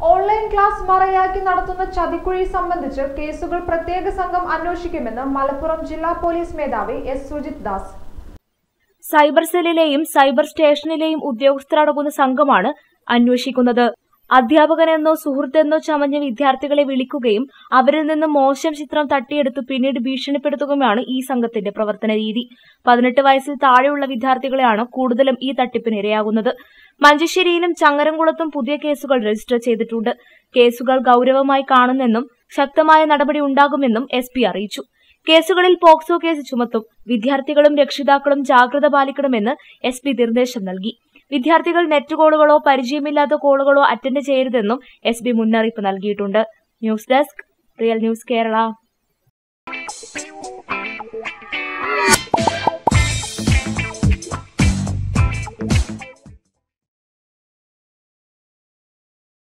online class മറയാക്കി നടത്തുന്ന ചതിക്കുഴി സംബന്ധിച്ച് കേസുകൾ പ്രത്യേക സംഘം അന്വേഷിക്കുമെന്ന് മലപ്പുറം ജില്ലാ പോലീസ് മേധാവി എസ് സുജിത് ദാസ് സൈബർ സെല്ലിലെയും സൈബർ സ്റ്റേഷനിലെയും ഉദ്യോഗസ്ഥരടങ്ങുന്ന സംഘമാണ് അന്വേഷിക്കുന്നത് അധ്യാപകനെന്നോ സുഹൃത്തെന്നോ ചമഞ്ഞ വിദ്യാർത്ഥികളെ വിളിക്കുകയും അവരിൽ നിന്ന് മോശം ചിത്രം തട്ടിയെടുത്ത് പിന്നീട് ഭീഷണിപ്പെടുത്തുകയുമാണ് ഈ സംഘത്തിന്റെ പ്രവർത്തന രീതി പതിനെട്ട് വയസ്സിൽ താഴെയുള്ള വിദ്യാർത്ഥികളെയാണ് കൂടുതലും ഈ തട്ടിപ്പിന് ഇരയാകുന്നത് മഞ്ചേശ്വരിയിലും ചങ്ങരംകുളത്തും പുതിയ കേസുകൾ രജിസ്റ്റർ ചെയ്തിട്ടുണ്ട് കേസുകൾ ഗൌരവമായി കാണുന്നെന്നും ശക്തമായ നടപടി ഉണ്ടാകുമെന്നും എസ് പി അറിയിച്ചു കേസുകളിൽ പോക്സോ കേസ് ചുമത്തും വിദ്യാർത്ഥികളും രക്ഷിതാക്കളും ജാഗ്രത പാലിക്കണമെന്ന് എസ് പി നിർദ്ദേശം നൽകി വിദ്യാർത്ഥികൾ നെറ്റ് കോളുകളോ പരിചയമില്ലാത്ത കോളുകളോ അറ്റൻഡ് ചെയ്യരുതെന്നും എസ് പി മുന്നറിയിപ്പ് നൽകിയിട്ടുണ്ട് news desk real news Kerala